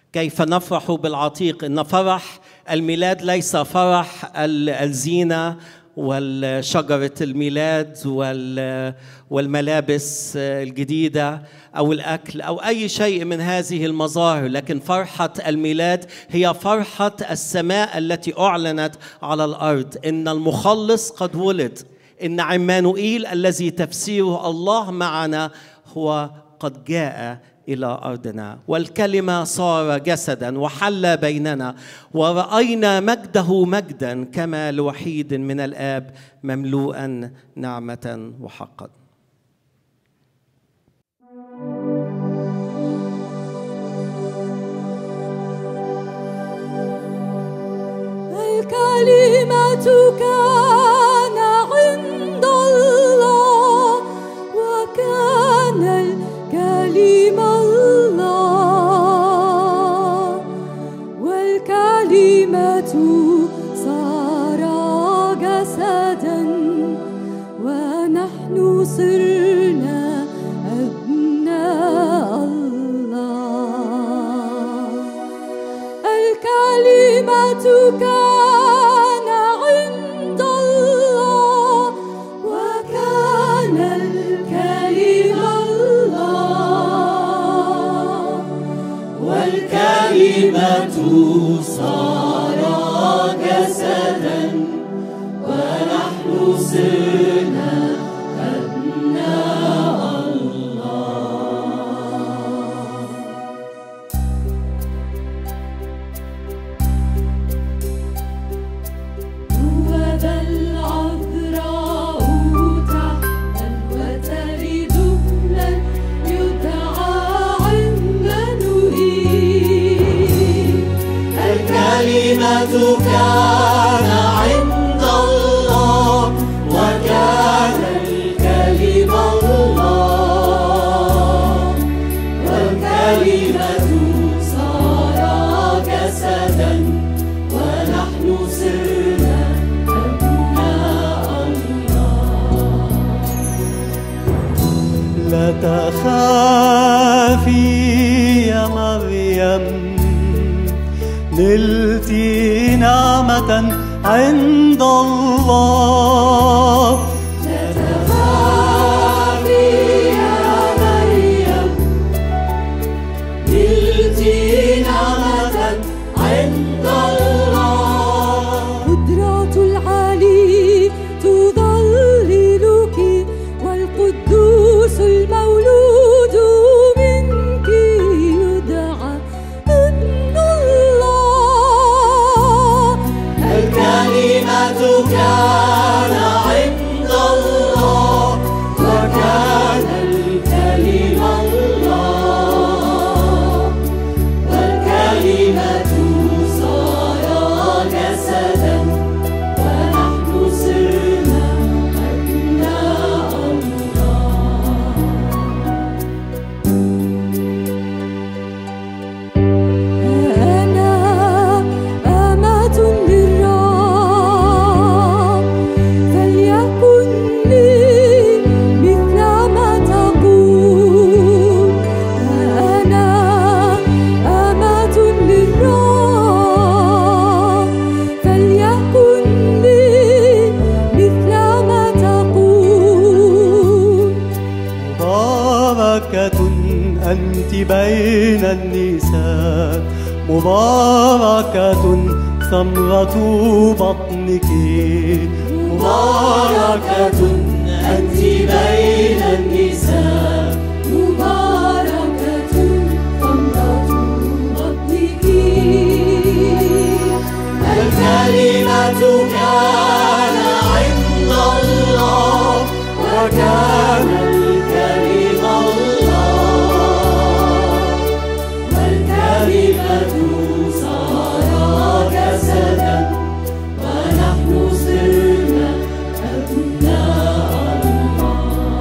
كيف نفرح بالعتيق ان فرح الميلاد ليس فرح الزينه وشجره الميلاد والملابس الجديده او الاكل او اي شيء من هذه المظاهر لكن فرحه الميلاد هي فرحه السماء التي اعلنت على الارض ان المخلص قد ولد ان عمانوئيل الذي تفسيره الله معنا هو قد جاء الى ارضنا والكلمه صار جسدا وحل بيننا وراينا مجده مجدا كما لوحيد من الاب مملوءا نعمه وحقا الكلمه كان عند الله وكان الكلمه الله والكلمة صار جسدا ونحن صرنا أبناء الله الكلمة كان عند الله وكان الكلمة الله والكلمة صار جسدا ونحن صرنا أبناء الله وذا العذراء تحمل وتلد ابنا يدعى عمانوئيل الكلمة كان عند الله وكان الكلمة الله والكلمة صار جسدا ونحن صرنا أبناء الله لا تخافي يا مريم نلت نعمة عند الله لا تخافي يا مريم نلت نعمة عند الله قدرة العلي تضللك والقدوس المولود منك يدعى ابن الله الكلمة كان عند الله وكان الكلمة الله والكلمة صار جسدا ونحن صرنا أبناء الله أنا أمة للرب فليكن لي مثل ما تقول أنا أمة للرب فليكن لي مثل ما تقول مباركة أنت بين النساء مباركة ثمرة بطنك مباركة أنت بين النساء مباركة ثمرة بطنك الكلمة كان عند الله وكان الكلمة الله والكلمة صار جسدا ونحن صرنا أبناء الله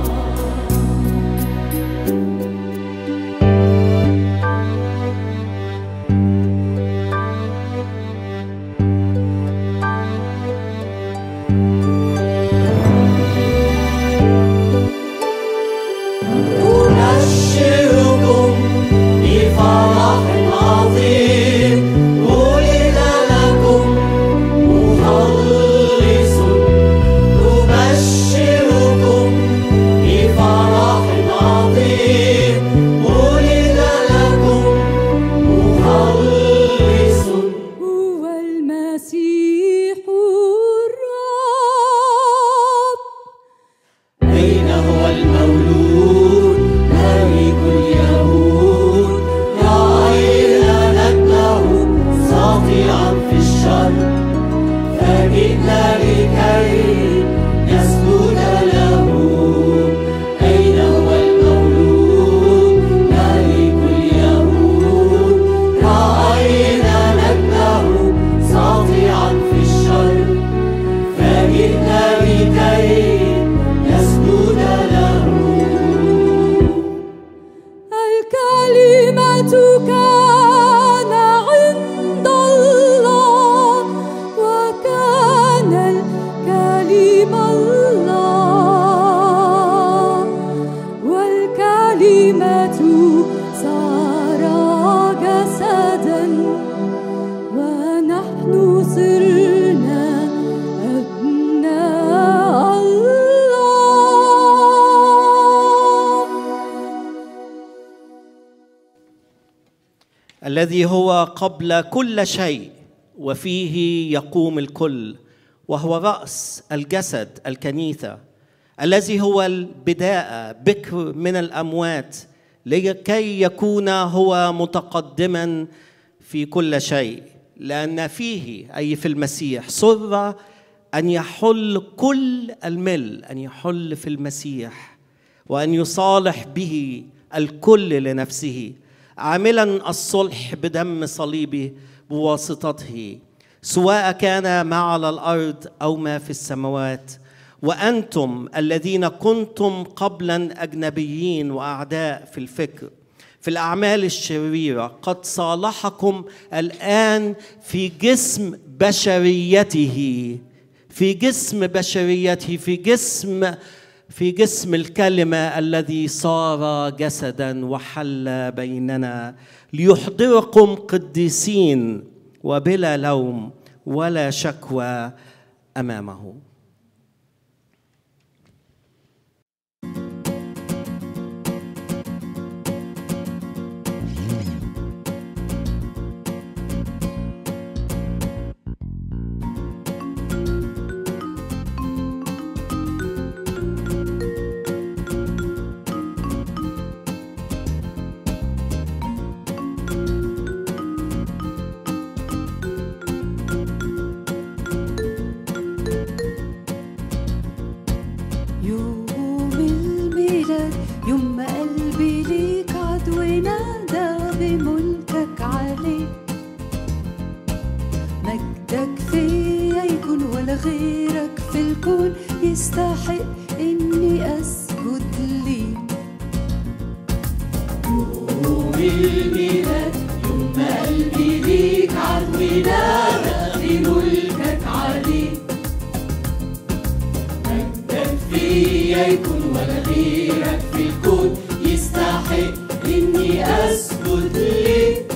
الذي هو قبل كل شيء وفيه يقوم الكل وهو راس الجسد الكنيسه الذي هو البداءه بكر من الاموات لكي يكون هو متقدما في كل شيء لان فيه اي في المسيح سر ان يحل كل المل ان يحل في المسيح وان يصالح به الكل لنفسه عاملا الصلح بدم صليبه بواسطته سواء كان ما على الارض او ما في السماوات وانتم الذين كنتم قبلا اجنبيين واعداء في الفكر في الاعمال الشريره قد صالحكم الان في جسم بشريته في جسم بشريته في جسم في جسم الكلمه الذي صار جسدا وحل بيننا ليحضركم قديسين وبلا لوم ولا شكوى امامه يوم الميلاد يوم ما قلبي ليك عدو نادى بملكك عليه مجدك فيا يكون ولا غيرك في الكون يستحق اني اسجد ليه يوم الميلاد يوم ما قلبي ليك عدو نادى بملكك عليه فيا يكون ولا غيرك في الكون يستحق اني اسجد ليك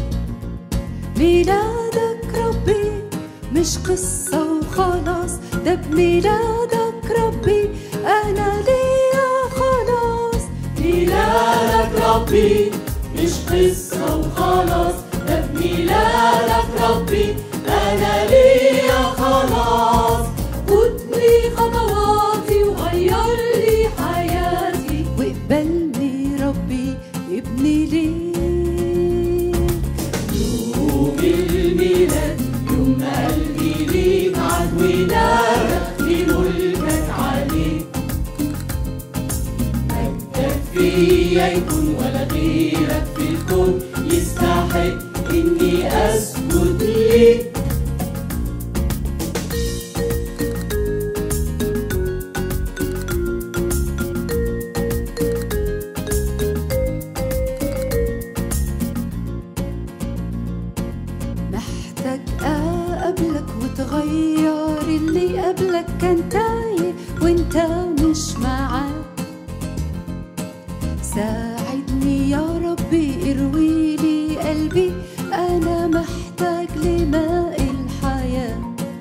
ميلادك ربي مش قصة وخلاص ده بميلادك ربي أنا ليا خلاص ميلادك ربي مش قصة وخلاص ده بميلادك ربي أنا ليا خلاص خد لي خطواتي وغير لي حياتي واقبلني ربي ابني ليك يوم الميلاد يوم ما قلبي ليك عدوي نادى لملكك عليك مجدك فيا يكون ولا غيرك في الكون يستحق اني اسجد ليك محتاج اقابلك وتغير اللي قبلك كان تايه وانت مش معاه ساعدني يا ربي اروي لي قلبي انا محتاج لماء الحياه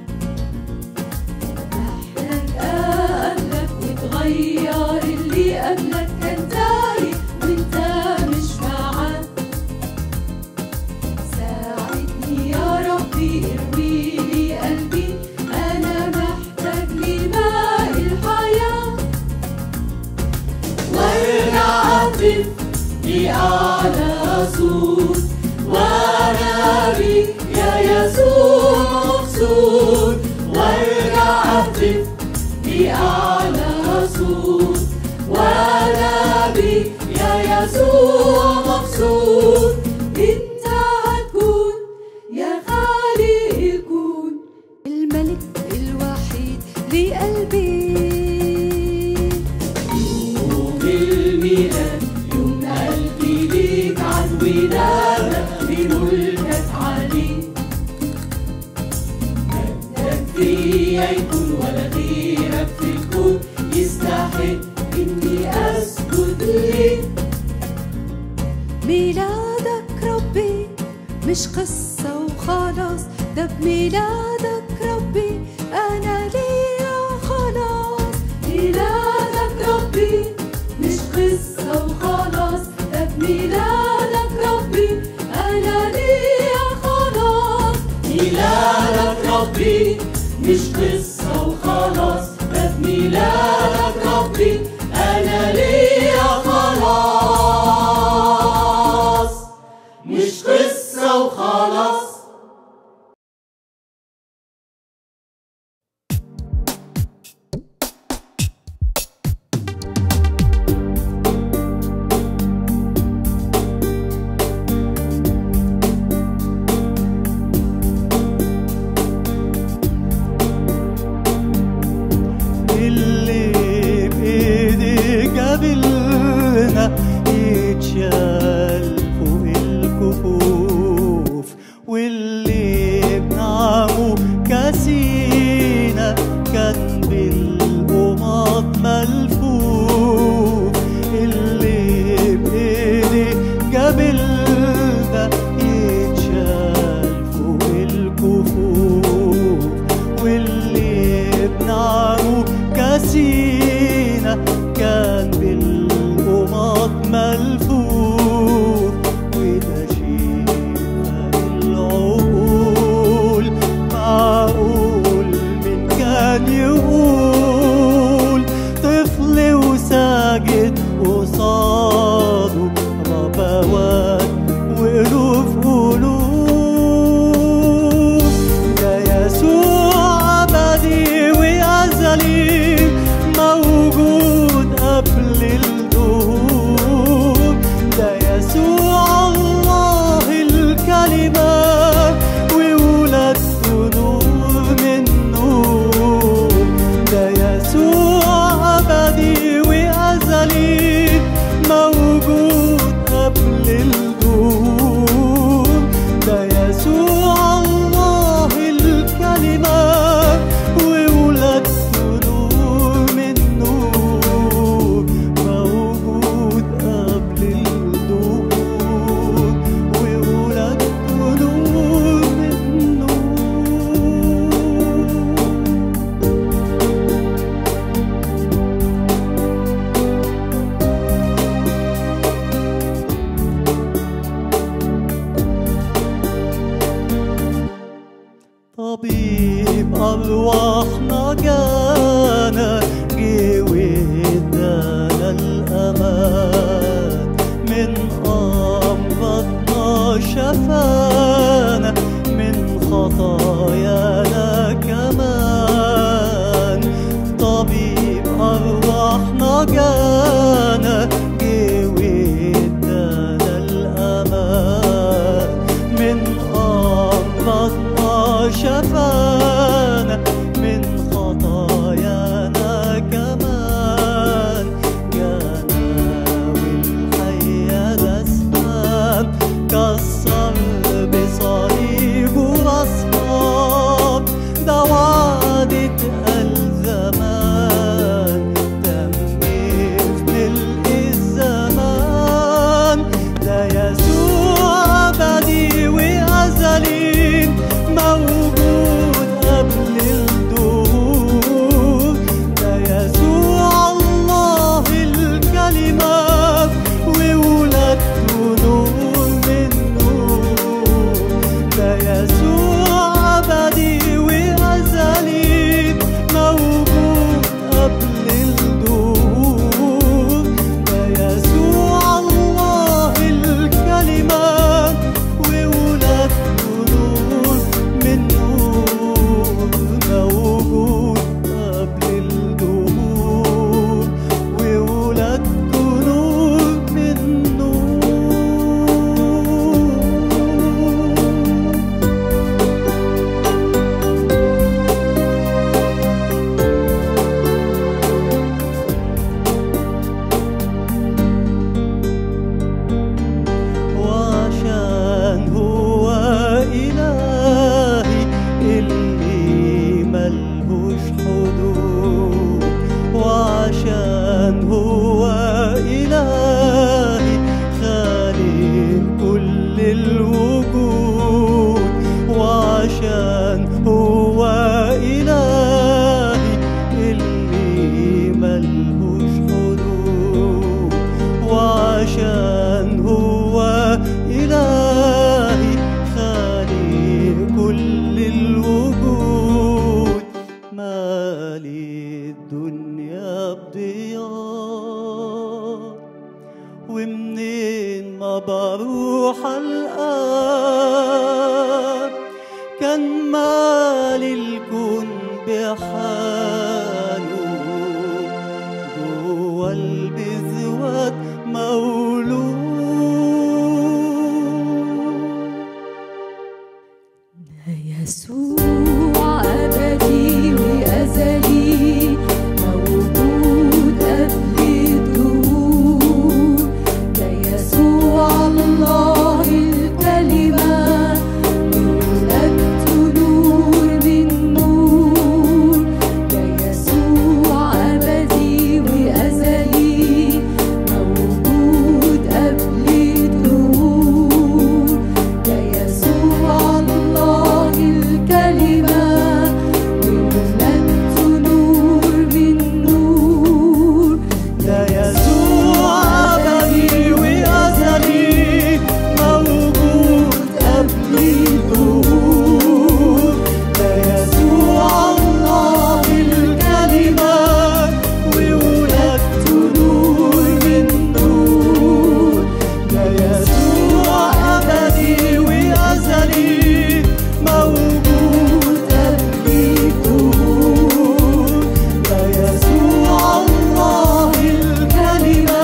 محتاج اقابلك وتغير اللي قبلك كان تايه وانت مش معاه ساعدني يا ربي اروي لي قلبي انا محتاج لماء الحياه وارجع اهتف بأعلى صوت وانا بيك يا يسوع مبسوط وارجع اهتف بأعلى صوت وانا بيك يا يسوع مبسوط انت هتكون يا خالق الكون الملك الوحيد لقلبي يوم الميلاد يوم قلبي ليك عدوي نادى بملكك عليه مجدك فيا يكون ولا غيرك في الكون يستحق اني اسجد ليك ميلادك ربي مش قصة وخلاص ده بميلادك ربي أنا ليا خلاص ميلادك ربي مش قصة وخلاص ده بميلادك ربي أنا مش قصة وخلاص ده في ميلادك ربي أنا ليا خلاص مش قصة وخلاص اللي بإيدي قبلنا يتشال فوق الكفوف واللي بنعمه كاسينا كان بالقماط ملفوف اللي بإيدي قبلنا يتشال فوق الكفوف واللي بنعمه كاسينا كان بالقماط ملفوف وده شيء العقول معقول من كان يقول طفل وساجد قصاده ربوات وألوف قلوب ده يسوع أبدي وأزلي موجود قبل الدهور ده يسوع الله الكلمة وولادته نور من نور ده يسوع أبدي وأزلي موجود قبل الدهور ده يسوع الله الكلمة وولادته نور من نور موجود قبل الدهور وولادته نور من نور طبيب أرواحنا جانا جه وادانا الأمان من أمراضنا شفانا من خطايانا كمان طبيب أرواحنا جانا جه وادانا الأمان من أمراضنا شفانا من خطايانا كمان جانا والحياة الأسمان كسر بصليبه أصحاب ده وعدة الزمان تم في ملء الزمان ده يسوع أبدي وأزلي موجود قبل الدهور ده يسوع الله الكلمة وولادته نور من نور ده يسوع أبدي وأزلي موجود قبل الدهور ده يسوع الله الكلمة وولادته نور من نور موجود قبل الدهور وولادته نور من نور وعشان هو إلهي اللي ملهوش حدود وعشان هو إلهي خالق كل الوجود وعشان هو إلهي اللي ملهوش حدود وعشان هو إلهي خالق كل الوجود ومنين ما بروح الآن كان مالي الكون بحاله جوا البذوات مولود يسوع أبدي وأزلي موجود قبل الدهور ده يسوع الله الكلمة ولدت نور من نور ده يسوع أبدي وأزلي موجود قبل الدهور ده يسوع الله الكلمة وولدت نور من نور ده يسوع أبدي وأزلي موجود قبل الدهور ده يسوع الله الكلمة وولدت نور من نور ده يسوع أبدي وأزلي موجود قبل الدهور ده يسوع الله الكلمة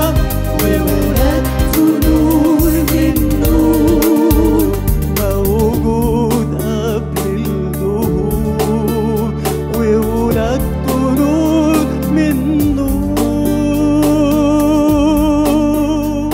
وولدت نور من نور موجود قبل الدهور وولدت نور من نور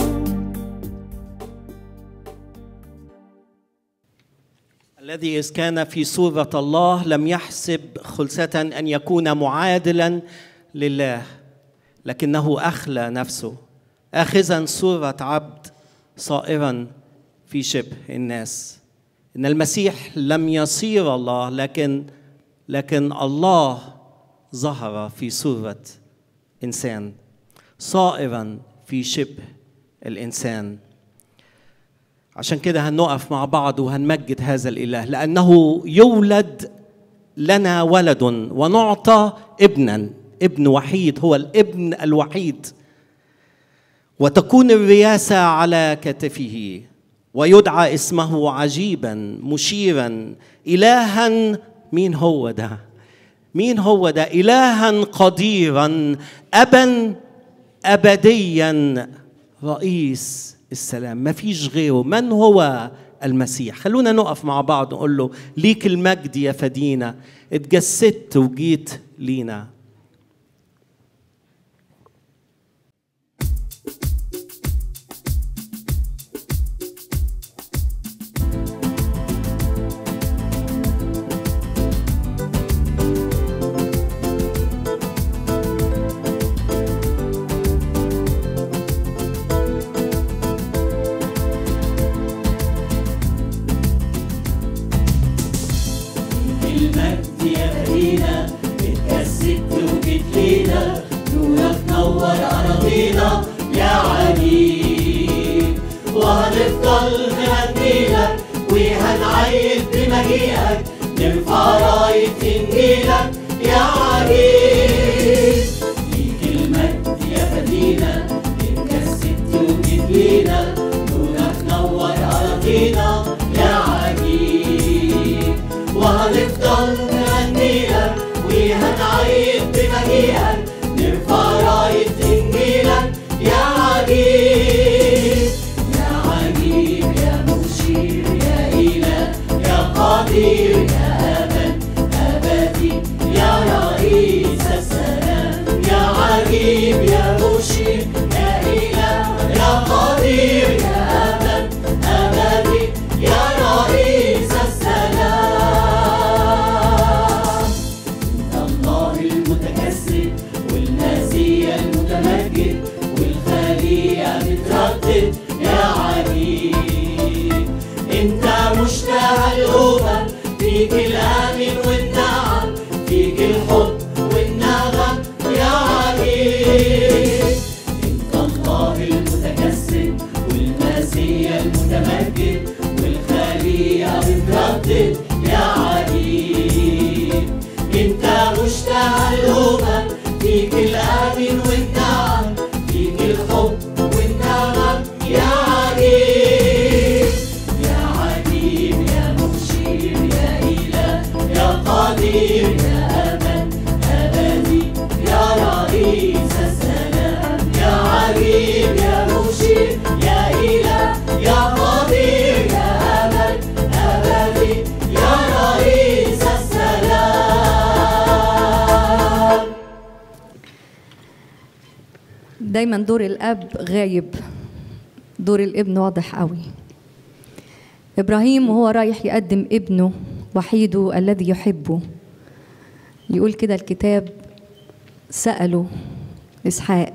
الذي إذ كان في صورة الله لم يحسب خلسة أن يكون معادلا لله لكنه أخلى نفسه آخذا صورة عبد صائرا في شبه الناس إن المسيح لم يصير الله لكن لكن الله ظهر في صورة إنسان صائرا في شبه الإنسان عشان كده هنقف مع بعض وهنمجد هذا الاله لانه يولد لنا ولد ونعطى ابنا ابن وحيد هو الابن الوحيد وتكون الرياسه على كتفه ويدعى اسمه عجيبا مشيرا الها مين هو ده مين هو ده الها قديرا ابا ابديا رئيس السلام ما فيش غيره من هو المسيح خلونا نقف مع بعض نقول له ليك المجد يا فدينا اتجسدت وجيت لينا المجد يا مدينة اتجسدت وجيت لينا نورك نور أراضينا يا عجيب وهنفضل نهنيلك وهنعيد بمجيئك نرفع راية إنجيلك يا عجيب ليك المجد يا مدينة اتجسدت وجيت لينا نورك نور أراضينا يا عجيب وهنفضل نغنيلك وهنعيد بمجيئك نرفع راية إنجيلك يا عجيب يا عجيب يا مشير يا إله يا قدير يا أبد أبدي يا رئيس السلام يا عجيب يا مشير يا إله يا قدير يا أبد أبدي يا رئيس السلام الله المتكسر والناسي المتمجد والخليقة بتردد يا عجيب انت مشتهى الأمم فيك الأمن والنعم فيك الحب والنغم يا عجيب انت الله المتكسر والمسيح المتمجد والخليقة بتردد يا عجيب انت مشتهى الأمم فيك الأمن والنعم فيك الحب والنغم دايما دور الاب غايب دور الابن واضح قوي ابراهيم وهو رايح يقدم ابنه وحيده الذي يحبه يقول كده الكتاب سألوا إسحاق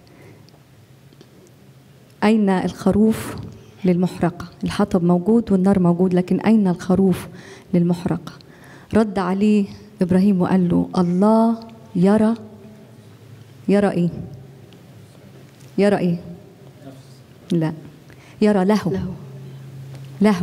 أين الخروف للمحرقة الحطب موجود والنار موجود لكن أين الخروف للمحرقة رد عليه إبراهيم وقال له الله يرى يرى إيه يرى إيه لا يرى له له, له.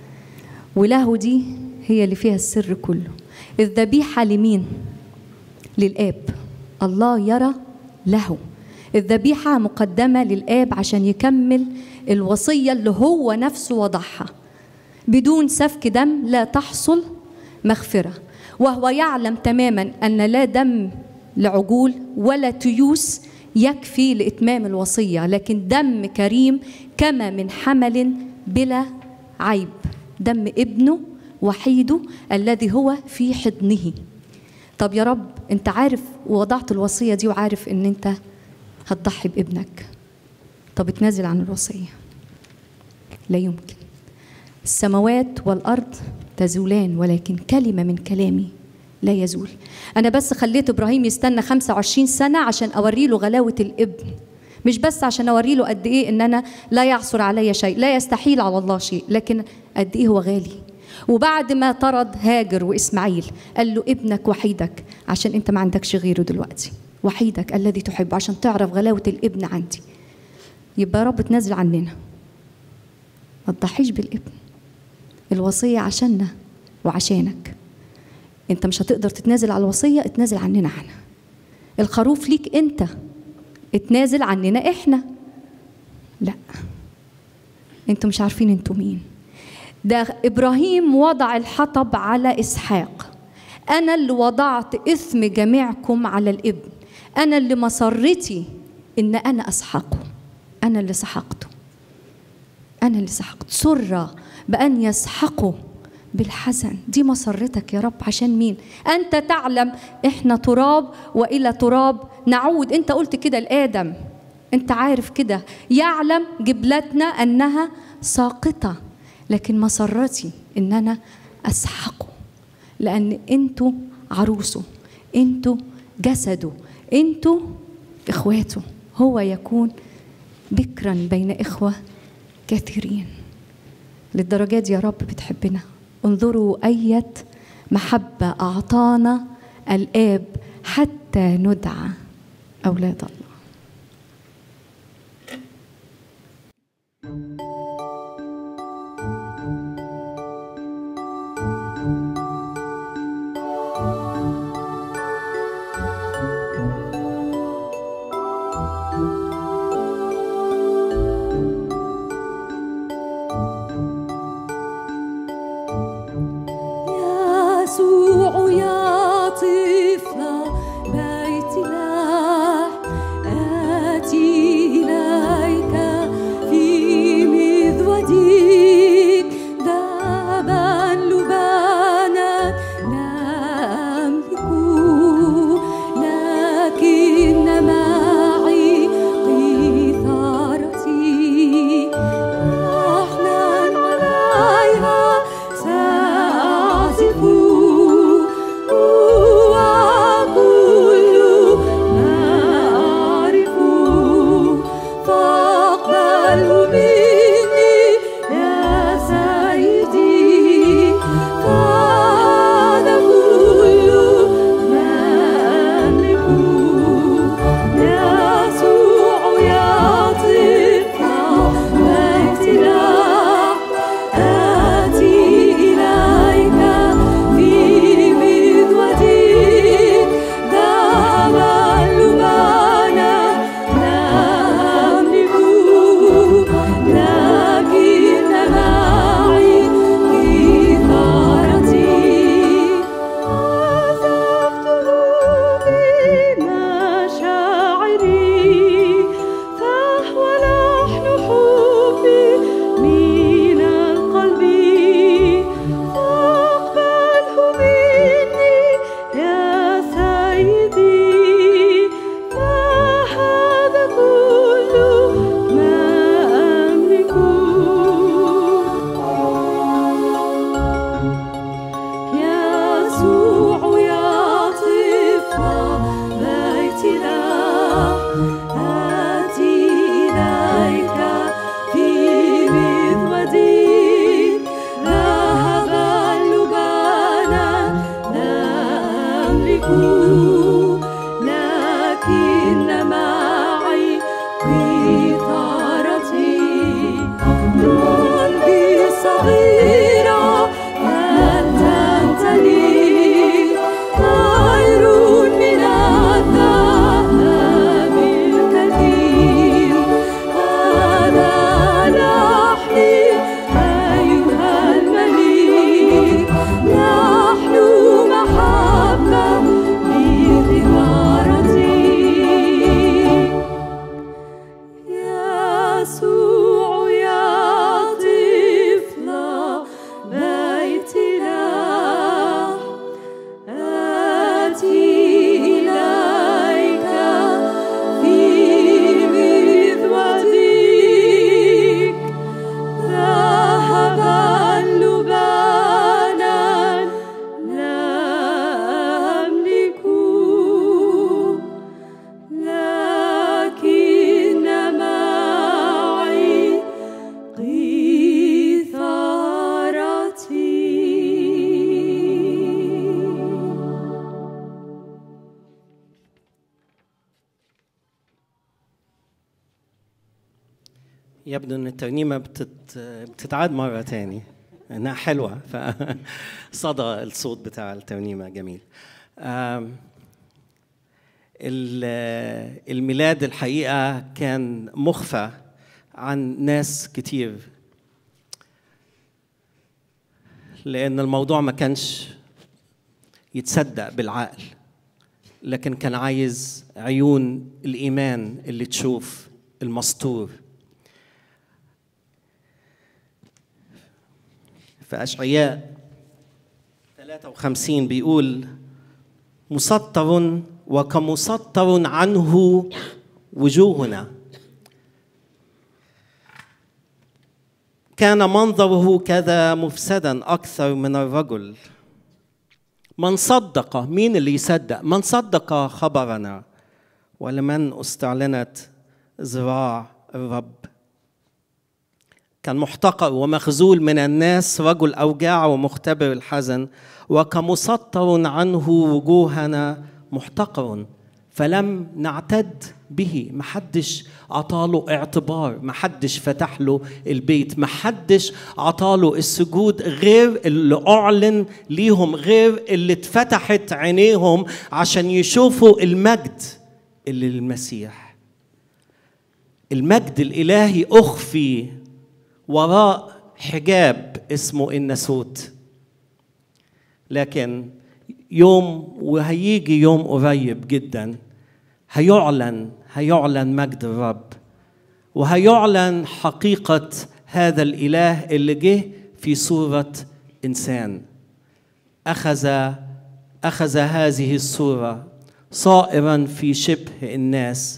وله دي هي اللي فيها السر كله الذبيحة لمين للآب الله يرى له الذبيحة مقدمة للآب عشان يكمل الوصية اللي هو نفسه وضعها بدون سفك دم لا تحصل مغفرة وهو يعلم تماما أن لا دم لعجول ولا تيوس يكفي لإتمام الوصية لكن دم كريم كما من حمل بلا عيب دم ابنه وحيده الذي هو في حضنه طب يا رب انت عارف ووضعت الوصية دي وعارف ان انت هتضحي بابنك طب اتنازل عن الوصية لا يمكن السماوات والأرض تزولان ولكن كلمة من كلامي لا يزول أنا بس خليت إبراهيم يستنى 25 سنة عشان أوري له غلاوة الابن مش بس عشان أوري له قد إيه إن أنا لا يعثر علي شيء لا يستحيل على الله شيء لكن قد إيه هو غالي وبعد ما طرد هاجر وإسماعيل قال له ابنك وحيدك عشان أنت ما عندكش غيره دلوقتي وحيدك الذي تحبه عشان تعرف غلاوة الابن عندي يبقى يا رب تنزل عننا ما تضحيش بالابن الوصية عشاننا وعشانك انت مش هتقدر تتنازل على الوصية اتنازل عننا احنا الخروف ليك انت اتنازل عننا احنا لا انتوا مش عارفين انتوا مين ده ابراهيم وضع الحطب على اسحاق انا اللي وضعت اثم جميعكم على الابن انا اللي مسرتي ان انا اسحقه انا اللي سحقته انا اللي سحقت سر بان يسحقوا بالحزن دي مسرتك يا رب عشان مين انت تعلم احنا تراب والى تراب نعود انت قلت كده لادم انت عارف كده يعلم جبلتنا انها ساقطه لكن مسرتي ان انا اسحقه لان انتوا عروسه انتوا جسده انتوا اخواته هو يكون بكرا بين اخوه كثيرين للدرجات دي يا رب بتحبنا انظروا أية محبة أعطانا الآب حتى ندعى أولاد الله يسوع يا طفل بيت الله يبدو ان الترنيمه بتت... بتتعاد مره تاني انها حلوه فصدى الصوت بتاع الترنيمه جميل آم، ال- الميلاد الحقيقه كان مخفى عن ناس كتير لان الموضوع ما كانش يتصدق بالعقل لكن كان عايز عيون الايمان اللي تشوف المستور في اشعياء 53 بيقول مسطر وكمسطر عنه وجوهنا كان منظره كذا مفسدا اكثر من الرجل من صدق مين اللي يصدق من صدق خبرنا ولمن استعلنت ذراع الرب كان محتقر ومخذول من الناس رجل اوجاع ومختبر الحزن وكمسطر عنه وجوهنا محتقر فلم نعتد به محدش عطاله اعتبار محدش فتح له البيت محدش عطاله السجود غير اللي اعلن ليهم غير اللي اتفتحت عينيهم عشان يشوفوا المجد اللي للمسيح المجد الالهي اخفي وراء حجاب اسمه الناسوت لكن يوم وهيجي يوم قريب جدا هيعلن هيعلن مجد الرب وهيعلن حقيقة هذا الإله اللي جه في صورة إنسان أخذ أخذ هذه الصورة صائرا في شبه الناس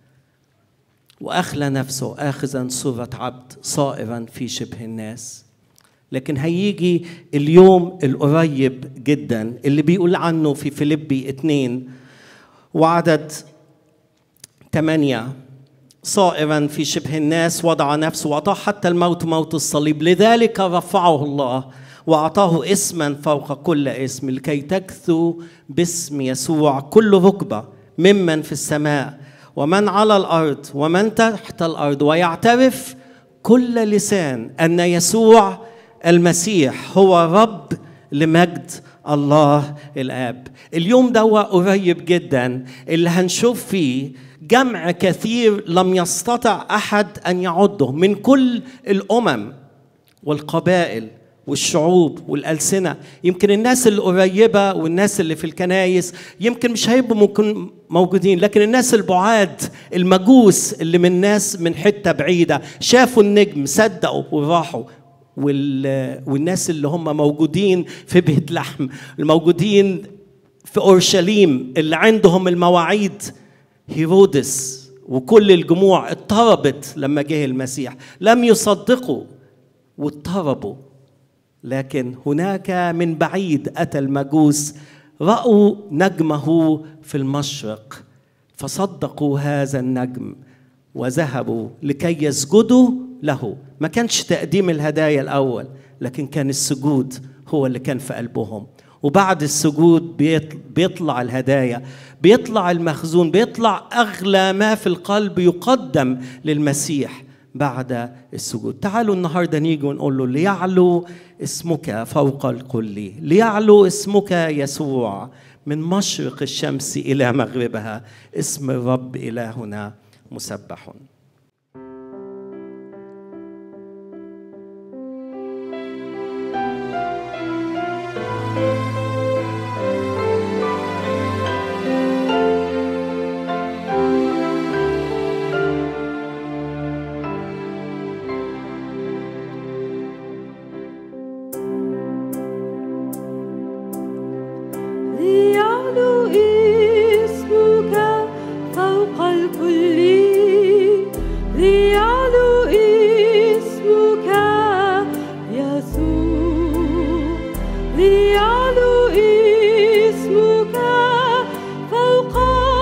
واخلى نفسه اخذا صوره عبد صائرا في شبه الناس لكن هيجي اليوم القريب جدا اللي بيقول عنه في فيليبي اتنين وعدد ثمانية صائرا في شبه الناس وضع نفسه وأعطاه حتى الموت موت الصليب لذلك رفعه الله وأعطاه اسما فوق كل اسم لكي تكثو باسم يسوع كل ركبة ممن في السماء ومن على الأرض ومن تحت الأرض ويعترف كل لسان أن يسوع المسيح هو رب لمجد الله الآب اليوم ده قريب جدا اللي هنشوف فيه جمع كثير لم يستطع أحد أن يعده من كل الأمم والقبائل والشعوب والألسنة يمكن الناس القريبة والناس اللي في الكنايس يمكن مش هيبقوا ممكن موجودين لكن الناس البعاد المجوس اللي من ناس من حتة بعيدة شافوا النجم صدقوا وراحوا وال... والناس اللي هم موجودين في بيت لحم الموجودين في اورشليم اللي عندهم المواعيد هيرودس وكل الجموع اضطربت لما جه المسيح لم يصدقوا واضطربوا لكن هناك من بعيد اتى المجوس راوا نجمه في المشرق فصدقوا هذا النجم وذهبوا لكي يسجدوا له ما كانش تقديم الهدايا الاول لكن كان السجود هو اللي كان في قلبهم وبعد السجود بيطلع الهدايا بيطلع المخزون بيطلع اغلى ما في القلب يقدم للمسيح بعد السجود تعالوا النهارده نيجي ونقول له ليعلو اسمك فوق الكل ليعلو اسمك يسوع من مشرق الشمس الى مغربها اسم الرب الهنا مسبح ليعلو اسمك فوق الكل ليعلو اسمك يسوع ليعلو اسمك فوق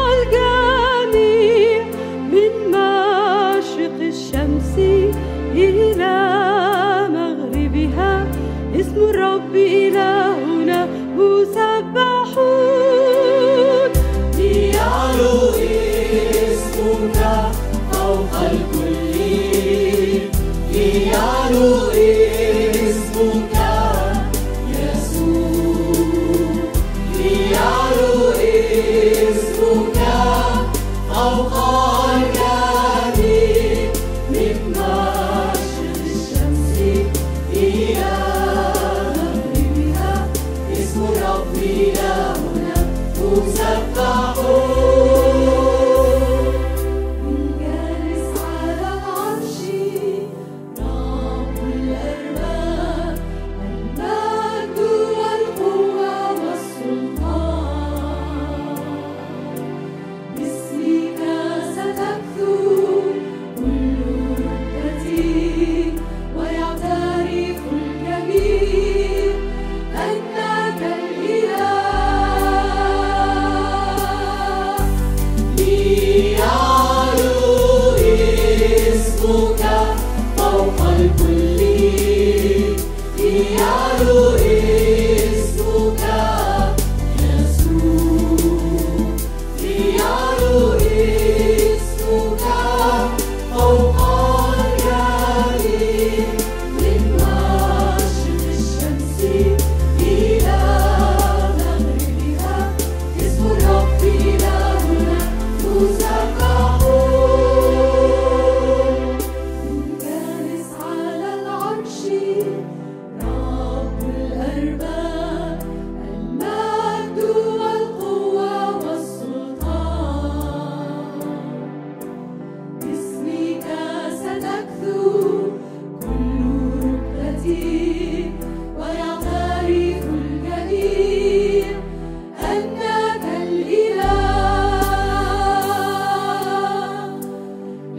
الجميع من مشرق الشمس إلى مغربها اسم الرب إلهنا مسبحون ليعلو اسمك فوق الكل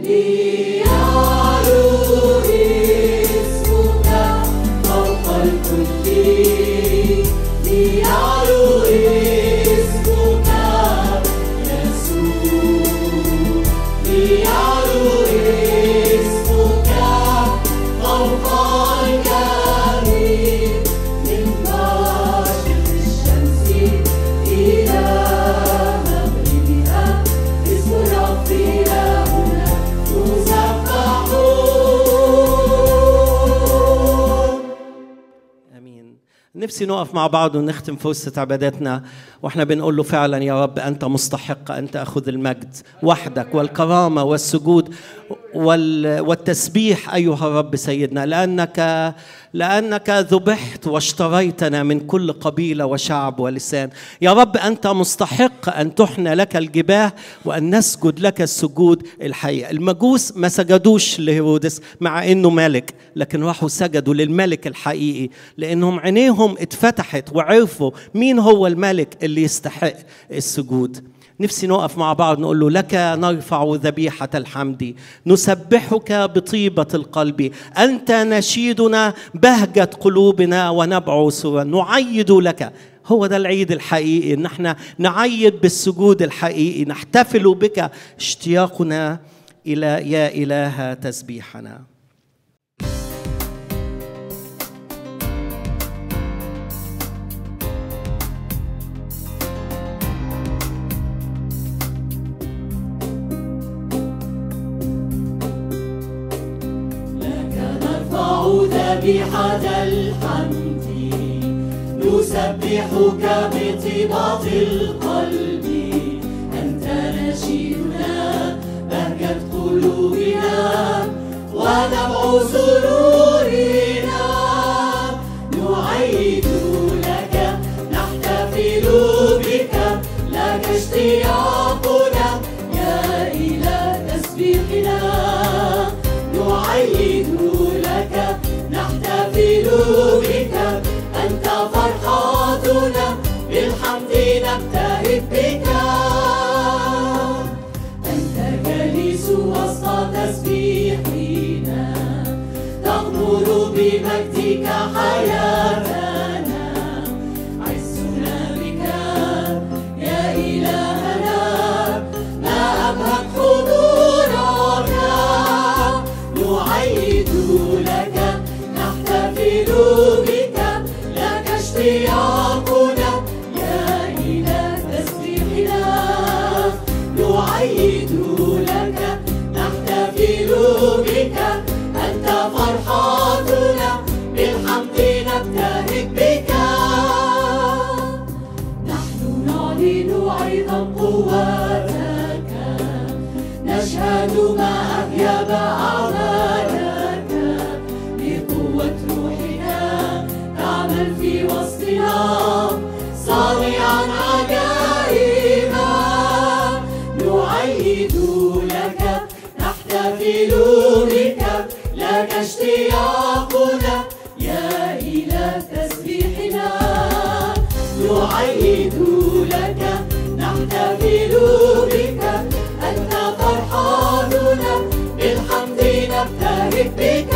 ليعلو اسمك فوق الكل ليعلو اسمك يسوع ليعلو اسمك فوق الجميع من مشرق الشمس إلى مغربها اسم ربي لهنا مسبحون امين نفسي نقف مع بعض ونختم فرصه عبادتنا واحنا بنقول له فعلا يا رب انت مستحق ان تاخذ المجد وحدك والكرامه والسجود وال- والتسبيح ايها الرب سيدنا لانك لانك ذبحت واشتريتنا من كل قبيله وشعب ولسان يا رب انت مستحق ان تحنى لك الجباه وان نسجد لك السجود الحقيقي المجوس ما سجدوش لهيرودس مع انه ملك لكن راحوا سجدوا للملك الحقيقي لانهم عينيهم اتفتحت وعرفوا مين هو الملك اللي يستحق السجود نفسي نقف مع بعض نقول له لك نرفع ذبيحة الحمد نسبحك بطيبة القلب أنت نشيدنا بهجة قلوبنا ونبع سرا نعيد لك هو ده العيد الحقيقي ان احنا نعيد بالسجود الحقيقي نحتفل بك اشتياقنا الى يا اله تسبيحنا نرفع ذبيحة الحمد نسبحك بطيبة القلب أنت نشيدنا بهجة قلوبنا ونبع سرورنا نعيد لك نحتفل بك لك اشتياقنا يا إله تسبيحنا نعيد لك نحتفل بك أنت فرحاتنا بالحمد نبتهج بك أنت جالس وسط تسبيحنا تغمر بمجدك حياتنا عزنا بك يا إلهنا ما أبهج حضورك نعيد لك نحتفل بك لك اشتياقنا يا إله تسبيحنا نعيد لك نحتفل بك أنت فرحاتنا بالحمد نبتهج بك نحن نعلن أيضا قوتك نشهد ما أغيب أعمالك بقوة روحك تعمل في وسطنا صانعا عجائبا نعيد لك نحتفل بك لك اشتياقنا يا إله تسبيحنا نعيد لك نحتفل بك أنت فرحاننا بالحمد نبتهج بك